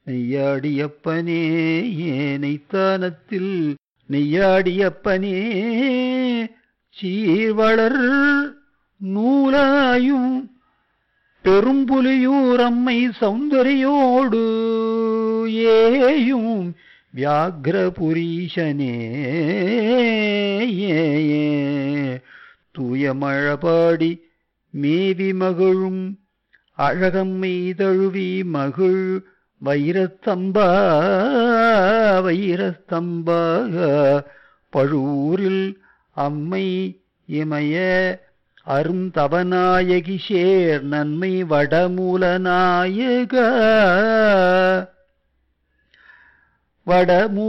நெய்யாடியப்பனே ஏனைத்தானத்தில் நெய்யாடியப்பனே சீர்வளர் நூலாயும் பெரும்புலியூரம்மை சௌந்தரியோடு ஏயும் வியாக்ரபுரீஷனே தூய மழபாடி மேவி மகிழும் அழகம்மை தழுவி மகிழ் வைரத்தம்பா வைரஸ்தம்பா பழூரில் அம்மை இமய அருந்தவநாயகி சேர் நன்மை வடமூலநாயக வடமூ